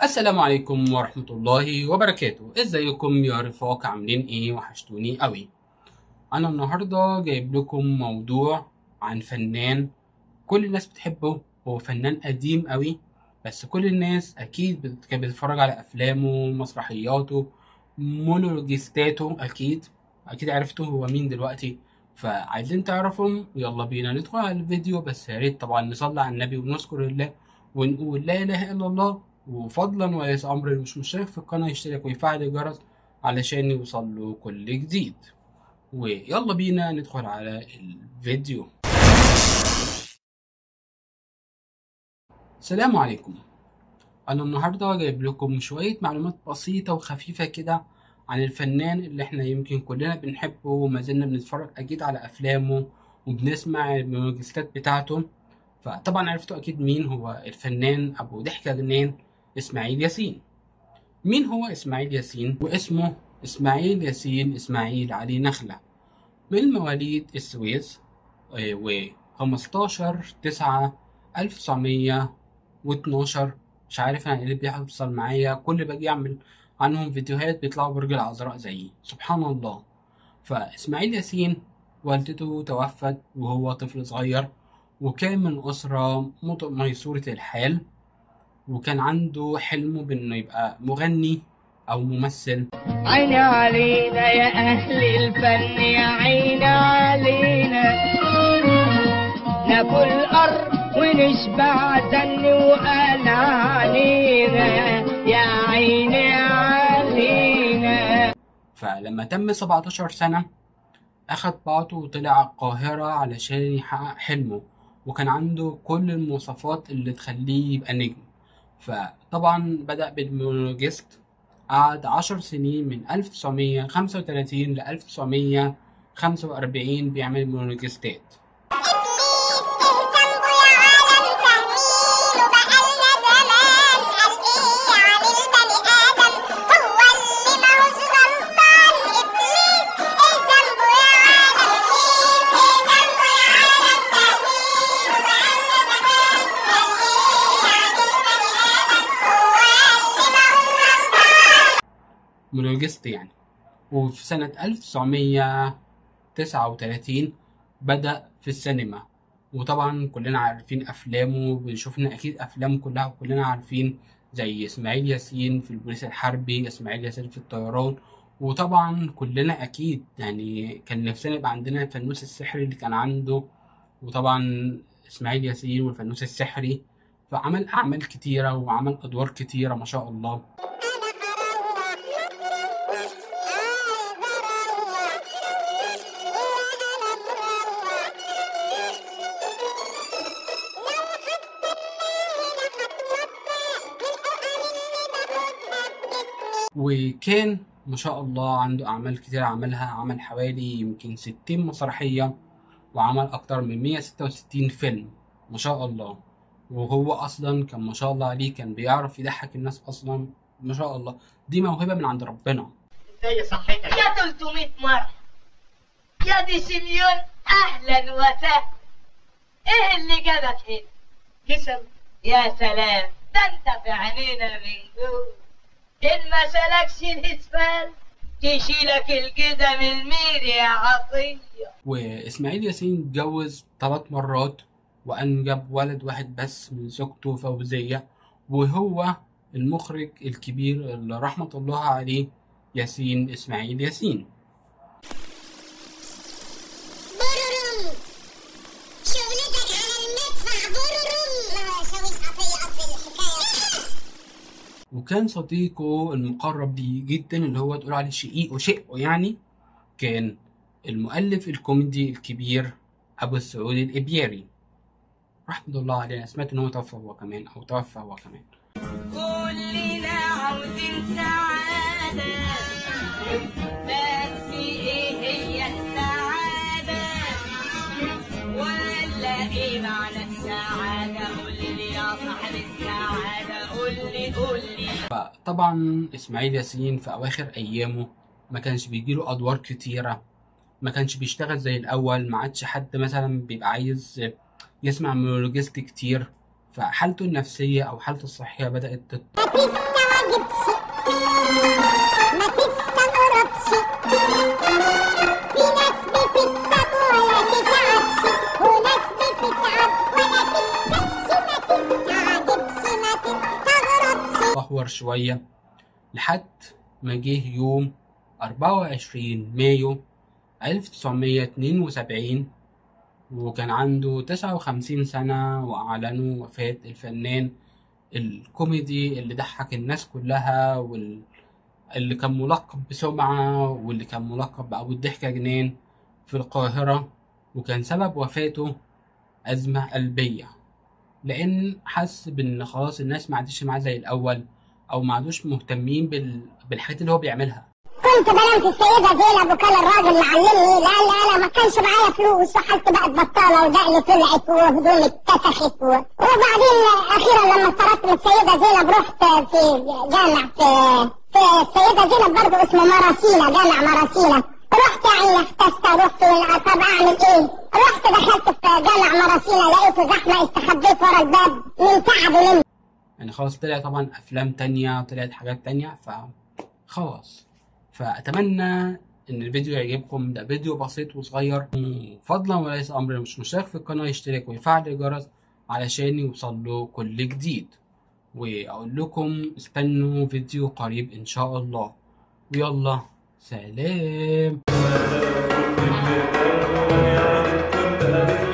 السلام عليكم ورحمة الله وبركاته ازيكم يا رفاق عاملين ايه وحشتوني قوي انا النهاردة جايب لكم موضوع عن فنان كل الناس بتحبه هو فنان قديم قوي بس كل الناس اكيد بت- كانت بتتفرج على افلامه مسرحياته مونولوجيستاته اكيد اكيد عرفتوا هو مين دلوقتي فعايزين تعرفهم يلا بينا ندخل على الفيديو بس يا ريت طبعا نصلي على النبي ونذكر الله ونقول لا اله الا الله وفضلا وليس امر اللي مش مشترك في القناه يشترك ويفعل الجرس علشان يوصل له كل جديد ويلا بينا ندخل على الفيديو السلام عليكم انا النهارده جايب لكم شويه معلومات بسيطه وخفيفه كده عن الفنان اللي احنا يمكن كلنا بنحبه وما زلنا بنتفرج اكيد على افلامه وبنسمع الميوزيكات بتاعته فطبعا عرفتوا اكيد مين هو الفنان ابو ضحكه جنان اسماعيل ياسين مين هو اسماعيل ياسين واسمه اسماعيل ياسين اسماعيل علي نخله من مواليد السويس آه، و 15 9 1912 مش عارف انا ايه اللي بيحصل معايا كل باجي اعمل عنهم فيديوهات بيطلعوا برج العذراء زيي سبحان الله فاسماعيل ياسين والدته توفت وهو طفل صغير وكان من أسرة مت- ميسورة الحال وكان عنده حلمه بإنه يبقى مغني أو ممثل عيني علينا يا أهل الفن يا عيني علينا ناكل أرض ونشبع زن وقال علينا يا عيني علينا فلما تم 17 سنة أخد بعضه وطلع القاهرة علشان يحقق حلمه وكان عنده كل المواصفات اللي تخليه يبقى نجم فطبعا بدأ بالمونولوجيست قعد عشر سنين من 1935 ل 1945 بيعمل مونولوجيستات مونولوجيست يعني وفي سنة 1939 بدأ في السينما وطبعا كلنا عارفين أفلامه بنشوفنا أكيد أفلامه كلها وكلنا عارفين زي إسماعيل ياسين في البوليس الحربي إسماعيل ياسين في الطيران وطبعا كلنا أكيد يعني كان نفسنا يبقى عندنا الفانوس السحري اللي كان عنده وطبعا إسماعيل ياسين والفانوس السحري فعمل أعمال كتيرة وعمل أدوار كتيرة ما شاء الله وكان ما شاء الله عنده أعمال كتير عملها عمل حوالي يمكن ستين مسرحية وعمل أكتر من مية ستة وستين فيلم ما شاء الله وهو أصلا كان ما شاء الله عليه كان بيعرف يضحك الناس أصلا ما شاء الله دي موهبة من عند ربنا ازاي صحتك يا 300 مرة يا دي سيميون أهلا وسهلا إيه اللي جابك هنا؟ كسل يا سلام ده أنت في عينينا من جوه إن ما سلكش الإسفل تشيلك الجزم الميري يا عطية وإسماعيل ياسين اتجوز ثلاث مرات وأنجب ولد واحد بس من زوجته فوزية وهو المخرج الكبير اللي رحمة الله عليه ياسين إسماعيل ياسين بررم شغلتك على المدفع بررم ما شويش عطية أصل الحكاية وكان صديقه المقرب ليه جدا اللي هو تقول عليه شقيق وشقه يعني كان المؤلف الكوميدي الكبير أبو السعود الإبياري رحمة الله عليه أنا سمعت إن هو توفى هو كمان أو توفى هو كمان كلنا عاوزين سعادة بس ايه هي السعادة ولا ايه معنى السعادة قول لي يا صاحب السعادة قول لي قول لي فطبعا إسماعيل ياسين في أواخر أيامه ما كانش بيجيله أدوار كتيرة ما كانش بيشتغل زي الأول ما عادش حد مثلا بيبقى عايز يسمع مونولوجيست كتير فحالته النفسية أو حالته الصحية بدأت تت... تعجبش ما تستغربش في ناس بتكسب ولا تتعبش وناس بتتعب ولا تكسبش ما تستعجبش ما تستغربش أحور شوية لحد ما جه يوم 24 مايو 1972 وكان عنده 59 سنة وأعلنوا وفاة الفنان الكوميدي اللي ضحك الناس كلها وال... اللي كان ملقب بسمعة واللي كان ملقب بأبو الضحكة جنان في القاهرة وكان سبب وفاته أزمة قلبية لأن حس بإن خلاص الناس ما عادش معاه زي الأول أو ما عادوش مهتمين بال... بالحاجات اللي هو بيعملها كنت بنام في السيدة زينب وكان الراجل اللي علمني لا لا انا ما كانش معايا فلوس وحالتي بقت بطالة ودقني طلعت وهدومي اتسخت و... وبعدين اخيرا لما اتطردت من السيدة زينب رحت في جامع في في السيدة زينب برضه اسمه مراسينا جامع مراسينا رحت يعني احتست رحت طب اعمل ايه؟ رحت دخلت في جامع مراسينا لقيته زحمة استخبيت ورا الباب من تعب ونمت يعني خلاص طلع طبعا افلام تانية طلعت حاجات تانية ف خلاص فاتمنى ان الفيديو يعجبكم ده فيديو بسيط وصغير فضلا وليس امر مش مشترك في القناه يشترك ويفعل الجرس علشان يوصل له كل جديد واقول لكم استنوا فيديو قريب ان شاء الله ويلا سلام